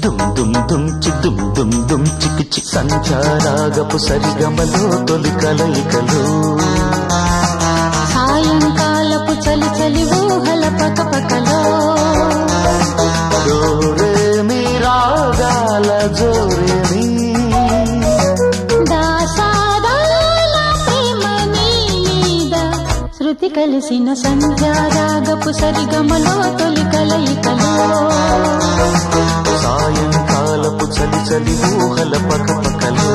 దుమ్ దుమ్ దుమ్ చి దుమ్ దుమ్ దుమ్ చికి చి సంచారాగపు సరిగమలో తొలి కలయికలు సాయంకాలపు చలి చలి ఊహల పకపకలో డోరే మీ రాగాల జోరే మీ దాసాదాల ప్రేమ నీ మీద శృతి కలిసిన సంధ్యారాగపు సరిగమలో తొలి కలయికలో సాయంకాలపు చలి చలి ఊహల పకపకలు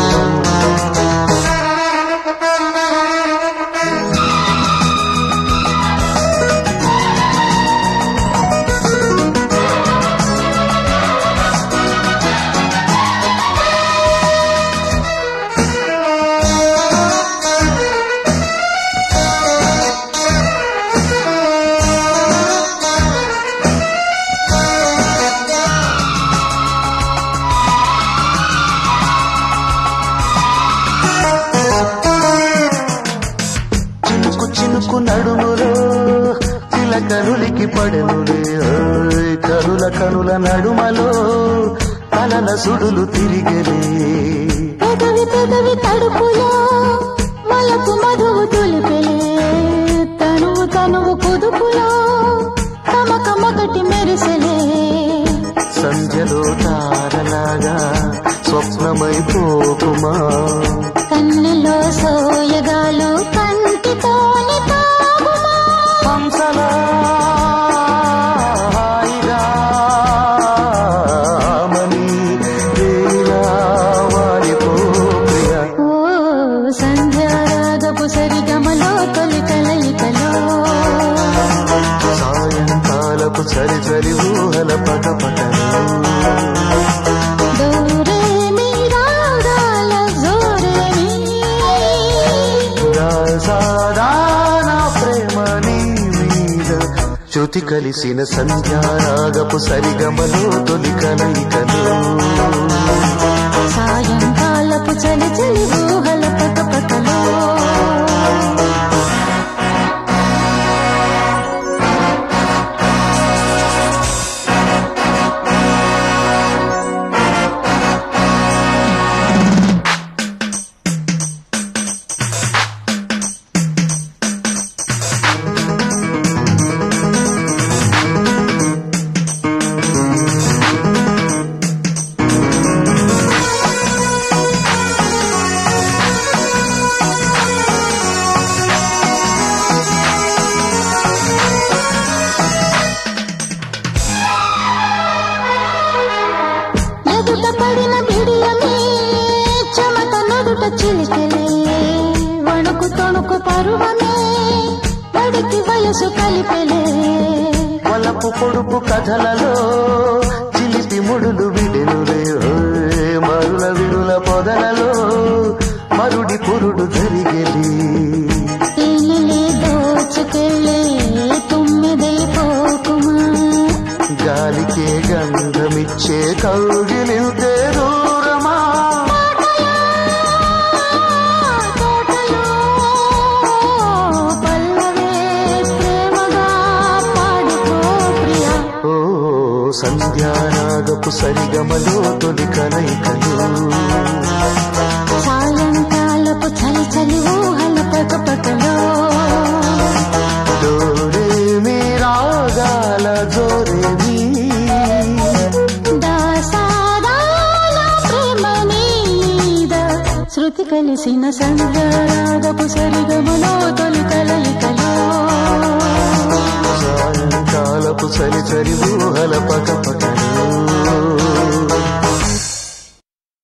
చినుకు చినుకు నడుములో చిలకరులికి పడెనులే ఓయ్ కరుల కనుల నడుమలో తలల సుడులు తిరిగలే పెదవి పెదవి తడుపులో మలపు మధువు తులిపెలే తనువు తనువు కుదుపులో కమక మొదటి మెరిసెలే సంధ్యలో తారలాగా స్వప్నమైపోకుమా కన్నులో సోయగాలు కంటితోని తాగుమా హంసలా హాయిగా మని వేలా వాలిపో ప్రియా ఓ సంధ్యారాగపు సరిగమలో తొలి కలయికలో సాయంకాలపు చలి చలి ఊహల పటపటలు దూరే మీ రాగాల జోరే మీ సాదాన ప్రేమ నీ మీద శృతి కలిసిన సంధ్యారాగపు సరిగమలో తొలి కలయికలు సాయంకాలపు చలి చలి ఊహల పకపకలో ఎదుట పడిన బిడియమే చెమట నదుట చిలికెలే వణుకు తొణుకు పరువమే వడికి వయసు కలిపెలే వలపు పొడుపు కథలలో చిలిపి ముడులు విడెనులే ఓయ్ మరుల విరుల పొదలలో మరుడి పురుడు జరిగెలి తేనెలే దోచుకెళ్ళే తుమ్మెదే పోకుమా గాలికే గంధమిచ్చే కౌగిలింతే దూరమా తోటలో పల్లవే ప్రేమగా పాడుకో ప్రియా ఓ సంధ్యానాగపు సరిగమలో తొలి కలయికలు సాయంకాలపు చలి చలి ఊహల పకపకలో డోరే మీ రాగాల జోరే మీ దాసాదాల ప్రేమ మీద శృతి కలిసిన సంధ్యారాగపు సరిగమలో తొలి కలయికలో సాయంకాలపు చలి చలి ఊహల పక పక